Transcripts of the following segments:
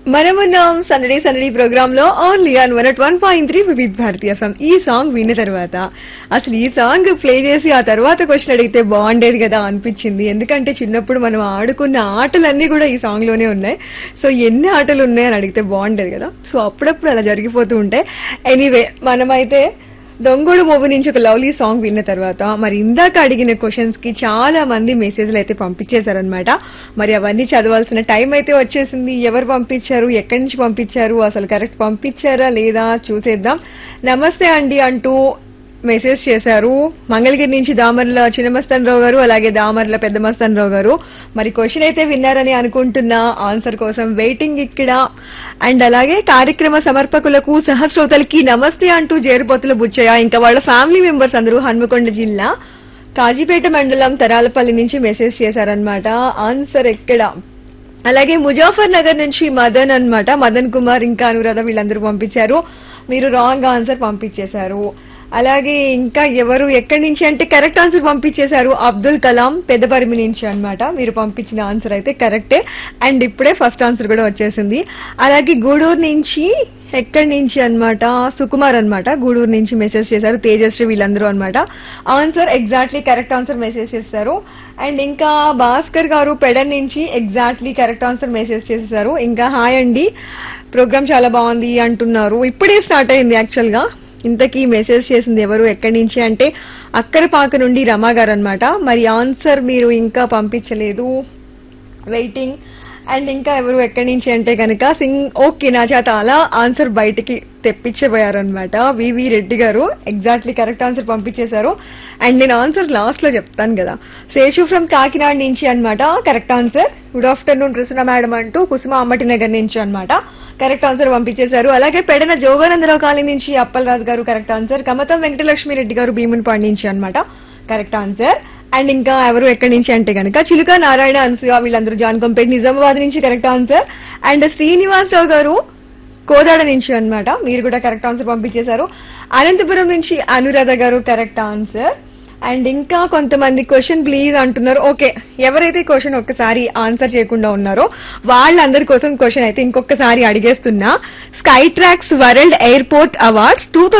మనమున్నాం సందడి సందడి ప్రోగ్రామ్ లో only on one at one point three Vividh Bharatiya F M ఈ సాంగ్ విన్న తర్వాత అసలు ఈ సాంగ్ ప్లే చేసి ఆ తర్వాత క్వశ్చన్ అడిగితే బాగుండేది కదా అనిపించింది ఎందుకంటే చిన్నప్పుడు మనం ఆడుకున్న ఆటలన్నీ కూడా ఈ సాంగ్ లోనే ఉన్నాయి సో ఎన్ని ఆటలు ఉన్నాయని అడిగితే బాగుండేది కదా సో అప్పుడప్పుడు అలా జరిగిపోతూ ఉంటాయి ఎనీవే మనమైతే దొంగోడు మూవీ నుంచి ఒక లవ్లీ సాంగ్ విన్న తర్వాత మరి ఇందాక అడిగిన క్వశ్చన్స్ కి చాలా మంది మెసేజ్లు అయితే పంపించేశారనమాట మరి అవన్నీ చదవాల్సిన టైం అయితే వచ్చేసింది ఎవరు పంపించారు ఎక్కడి నుంచి పంపించారు అసలు కరెక్ట్ పంపించారా లేదా చూసేద్దాం నమస్తే అండి అంటూ మెసేజ్ చేశారు మంగళగిరి నుంచి దామర్ల చిన్నమస్తన్ రావు గారు అలాగే దామర్ల పెద్ద మస్తన్ రావు గారు మరి క్వశ్చన్ అయితే విన్నారని అనుకుంటున్నా ఆన్సర్ కోసం వెయిటింగ్ ఇక్కడ అండ్ అలాగే కార్యక్రమ సమర్పకులకు సహస్రోతలకి నమస్తే అంటూ జేరుపోతుల బుచ్చయ్య ఇంకా వాళ్ళ ఫ్యామిలీ మెంబర్స్ అందరూ హన్మకొండ జిల్లా కాజీపేట మండలం తరాలపల్లి నుంచి మెసేజ్ చేశారనమాట ఆన్సర్ ఎక్కడ అలాగే ముజాఫర్ నగర్ నుంచి మదన్ అన్నమాట మదన్ కుమార్ ఇంకా అనురాధ వీళ్ళందరూ పంపించారు మీరు రాంగ్ ఆన్సర్ పంపించేశారు అలాగే ఇంకా ఎవరు ఎక్కడి నుంచి అంటే కరెక్ట్ ఆన్సర్ పంపించేశారు అబ్దుల్ కలాం పెద్దపరిమి నుంచి అన్నమాట మీరు పంపించిన ఆన్సర్ అయితే కరెక్టే అండ్ ఇప్పుడే ఫస్ట్ ఆన్సర్ కూడా వచ్చేసింది అలాగే గూడూరు నుంచి ఎక్కడి నుంచి అన్నమాట సుకుమార్ అన్నమాట గూడూరు నుంచి మెసేజ్ చేశారు తేజశ్రీ వీళ్ళందరూ అన్నమాట answer exactly correct answer message చేశారు అండ్ ఇంకా భాస్కర్ గారు పెడన్ నుంచి ఎగ్జాక్ట్లీ కరెక్ట్ ఆన్సర్ మెసేజ్ చేసేసారు ఇంకా హాయ్ అండి ప్రోగ్రామ్ చాలా బాగుంది అంటున్నారు ఇప్పుడే స్టార్ట్ అయింది యాక్చువల్ గా ఇంతకీ మెసేజ్ చేసింది ఎవరు ఎక్కడి నుంచి అంటే అక్కరపాక నుండి రమా గారు అనమాట మరి ఆన్సర్ మీరు ఇంకా పంపించలేదు వెయిటింగ్ అండ్ ఇంకా ఎవరు ఎక్కడి నుంచి అంటే కనుక సింగ్ ఓకే నా చేత అలా ఆన్సర్ బయటికి తెప్పించబోయారనమాట V V Reddy garu exactly correct answer పంపించేశారు అండ్ నేను ఆన్సర్ లాస్ట్ లో చెప్తాను కదా శేషు ఫ్రమ్ కాకినాడ నుంచి అన్నమాట correct answer good afternoon Krishna madam అంటూ కుసుమ అమ్మటి నగర్ నుంచి అన్నమాట కరెక్ట్ ఆన్సర్ పంపించేశారు అలాగే పెడన జోగానందరావు కాలనీ నుంచి అప్పలరాజు గారు కరెక్ట్ ఆన్సర్ కమతం వెంకటలక్ష్మి రెడ్డి గారు భీమునిపాడు నుంచి అన్నమాట కరెక్ట్ ఆన్సర్ అండ్ ఇంకా ఎవరు ఎక్కడి నుంచి అంటే కనుక చిలుక నారాయణ అనసూయ వీళ్ళందరూ జాన్కంపేట్ నిజామాబాద్ నుంచి correct answer and Srinivas Rao garu Kodada నుంచి అన్నమాట మీరు కూడా కరెక్ట్ ఆన్సర్ పంపించేశారు అనంతపురం నుంచి అనురాధ గారు కరెక్ట్ ఆన్సర్ అండ్ ఇంకా కొంతమంది క్వశ్చన్ ప్లీజ్ అంటున్నారు ఓకే ఎవరైతే క్వశ్చన్ ఒక్కసారి ఆన్సర్ చేయకుండా ఉన్నారో వాళ్ళందరి కోసం క్వశ్చన్ అయితే ఇంకొకసారి అడిగేస్తున్నా Skytrax world airport awards two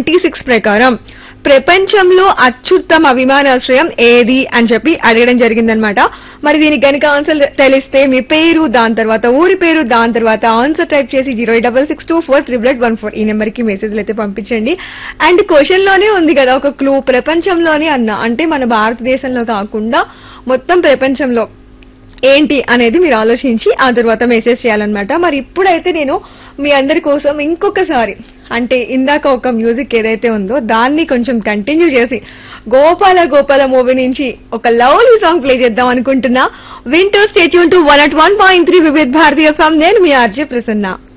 ప్రకారం ప్రపంచంలో అత్యుత్తమ విమానాశ్రయం ఏది అని చెప్పి అడగడం జరిగిందనమాట మరి దీనికి గనుక ఆన్సర్ తెలిస్తే మీ పేరు దాని తర్వాత ఊరి పేరు దాని తర్వాత ఆన్సర్ టైప్ చేసి zero double six two four triple one four ఈ నెంబర్ కి మెసేజ్లు అయితే పంపించండి అండ్ క్వశ్చన్ లోనే ఉంది కదా ఒక క్లూ ప్రపంచంలోనే అన్న అంటే మన భారతదేశంలో కాకుండా మొత్తం ప్రపంచంలో ఏంటి అనేది మీరు ఆలోచించి ఆ తర్వాత మెసేజ్ చేయాలన్నమాట మరి ఇప్పుడైతే నేను మీ అందరి కోసం ఇంకొకసారి అంటే ఇందాక ఒక మ్యూజిక్ ఏదైతే ఉందో దాన్ని కొంచెం కంటిన్యూ చేసి గోపాల గోపాల మూవీ నుంచి ఒక లవ్లీ సాంగ్ ప్లే చేద్దాం అనుకుంటున్నా వింటూ stay tuned to one at one point three Vividh Bharatiya form నేను మీ ఆర్జే ప్రసన్న